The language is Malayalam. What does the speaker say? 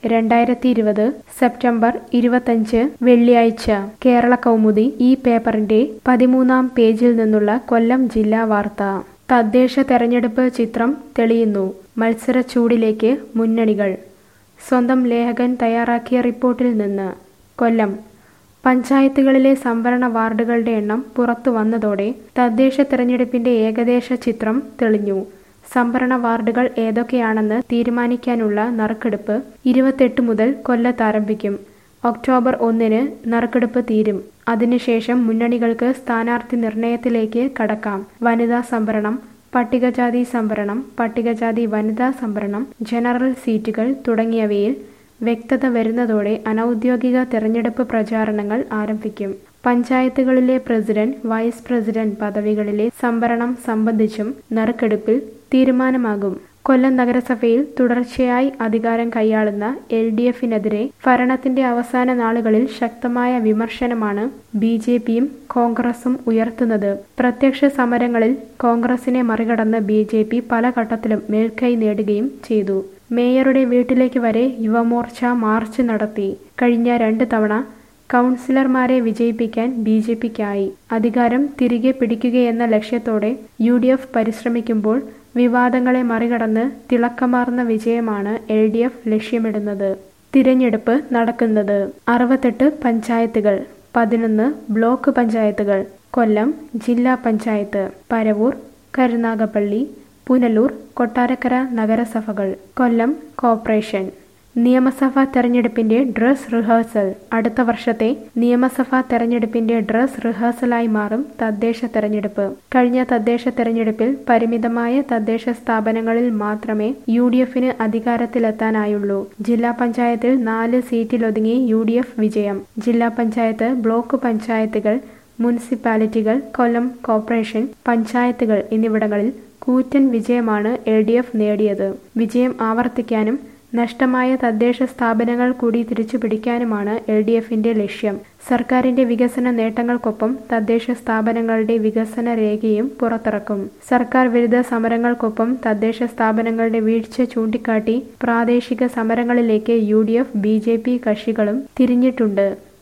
രണ്ടായിരത്തി ഇരുപത് സെപ്റ്റംബർ ഇരുപത്തഞ്ച് വെള്ളിയാഴ്ച കേരള കൗമുദി ഈ പേപ്പറിന്റെ പതിമൂന്നാം പേജിൽ നിന്നുള്ള കൊല്ലം ജില്ലാ വാർത്ത തദ്ദേശ തെരഞ്ഞെടുപ്പ് ചിത്രം തെളിയുന്നു മത്സരച്ചൂടിലേക്ക് മുന്നണികൾ സ്വന്തം ലേഖകൻ തയ്യാറാക്കിയ റിപ്പോർട്ടിൽ നിന്ന് കൊല്ലം പഞ്ചായത്തുകളിലെ സംവരണ വാർഡുകളുടെ എണ്ണം പുറത്തു വന്നതോടെ തദ്ദേശ തെരഞ്ഞെടുപ്പിന്റെ ഏകദേശ ചിത്രം തെളിഞ്ഞു സംവരണ വാർഡുകൾ ഏതൊക്കെയാണെന്ന് തീരുമാനിക്കാനുള്ള നറുക്കെടുപ്പ് ഇരുപത്തെട്ട് മുതൽ കൊല്ലത്ത് ആരംഭിക്കും ഒക്ടോബർ ഒന്നിന് നറുക്കെടുപ്പ് തീരും അതിനുശേഷം മുന്നണികൾക്ക് സ്ഥാനാർത്ഥി നിർണയത്തിലേക്ക് കടക്കാം വനിതാ സംവരണം പട്ടികജാതി സംവരണം പട്ടികജാതി വനിതാ സംവരണം ജനറൽ സീറ്റുകൾ തുടങ്ങിയവയിൽ വ്യക്തത വരുന്നതോടെ അനൌദ്യോഗിക തെരഞ്ഞെടുപ്പ് പ്രചാരണങ്ങൾ ആരംഭിക്കും പഞ്ചായത്തുകളിലെ പ്രസിഡന്റ് വൈസ് പ്രസിഡന്റ് പദവികളിലെ സംവരണം സംബന്ധിച്ചും നറുക്കെടുപ്പിൽ തീരുമാനമാകും കൊല്ലം നഗരസഭയിൽ തുടർച്ചയായി അധികാരം കൈയാളുന്ന എൽ ഡി എഫിനെതിരെ ഭരണത്തിന്റെ അവസാന നാളുകളിൽ ശക്തമായ വിമർശനമാണ് ബി ജെ പിയും കോൺഗ്രസും ഉയർത്തുന്നത് പ്രത്യക്ഷ സമരങ്ങളിൽ കോൺഗ്രസിനെ മറികടന്ന് ബി ജെ പി പല ഘട്ടത്തിലും മേൽക്കൈ നേടുകയും ചെയ്തു മേയറുടെ വീട്ടിലേക്ക് വരെ യുവമോർച്ച മാർച്ച് നടത്തി കഴിഞ്ഞ രണ്ട് തവണ കൗൺസിലർമാരെ വിജയിപ്പിക്കാൻ ബി ജെ പിക്കായി അധികാരം തിരികെ പിടിക്കുകയെന്ന ലക്ഷ്യത്തോടെ യു ഡി എഫ് പരിശ്രമിക്കുമ്പോൾ വിവാദങ്ങളെ മറികടന്ന് തിളക്കമാർന്ന വിജയമാണ് എൽ ഡി എഫ് ലക്ഷ്യമിടുന്നത് തിരഞ്ഞെടുപ്പ് നടക്കുന്നത് അറുപത്തെട്ട് പഞ്ചായത്തുകൾ പതിനൊന്ന് ബ്ലോക്ക് പഞ്ചായത്തുകൾ കൊല്ലം ജില്ലാ പഞ്ചായത്ത് പരവൂർ കരുനാഗപ്പള്ളി പുനലൂർ കൊട്ടാരക്കര നഗരസഭകൾ കൊല്ലം കോർപ്പറേഷൻ നിയമസഭാ തെരഞ്ഞെടുപ്പിന്റെ ഡ്രസ് റിഹേഴ്സൽ അടുത്ത വർഷത്തെ നിയമസഭാ തെരഞ്ഞെടുപ്പിന്റെ ഡ്രസ് റിഹേഴ്സലായി മാറും തദ്ദേശ തെരഞ്ഞെടുപ്പ് കഴിഞ്ഞ തദ്ദേശ തെരഞ്ഞെടുപ്പിൽ പരിമിതമായ തദ്ദേശ സ്ഥാപനങ്ങളിൽ മാത്രമേ യു ഡി എഫിന് അധികാരത്തിലെത്താനായുള്ളൂ ജില്ലാ പഞ്ചായത്തിൽ നാല് സീറ്റിലൊതുങ്ങി യു ഡി എഫ് വിജയം ജില്ലാ പഞ്ചായത്ത് ബ്ലോക്ക് പഞ്ചായത്തുകൾ മുനിസിപ്പാലിറ്റികൾ കൊല്ലം കോർപ്പറേഷൻ പഞ്ചായത്തുകൾ എന്നിവിടങ്ങളിൽ കൂറ്റൻ വിജയമാണ് എൽ ഡി എഫ് നേടിയത് വിജയം ആവർത്തിക്കാനും നഷ്ടമായ തദ്ദേശ സ്ഥാപനങ്ങൾ കൂടി തിരിച്ചു പിടിക്കാനുമാണ് എൽ ഡി എഫിന്റെ ലക്ഷ്യം സർക്കാരിന്റെ വികസന നേട്ടങ്ങൾക്കൊപ്പം തദ്ദേശ സ്ഥാപനങ്ങളുടെ വികസന രേഖയും പുറത്തിറക്കും സർക്കാർ വിരുദ്ധ സമരങ്ങൾക്കൊപ്പം തദ്ദേശ സ്ഥാപനങ്ങളുടെ വീഴ്ച ചൂണ്ടിക്കാട്ടി പ്രാദേശിക സമരങ്ങളിലേക്ക് U D F B J P കക്ഷികളും തിരിഞ്ഞിട്ടുണ്ട്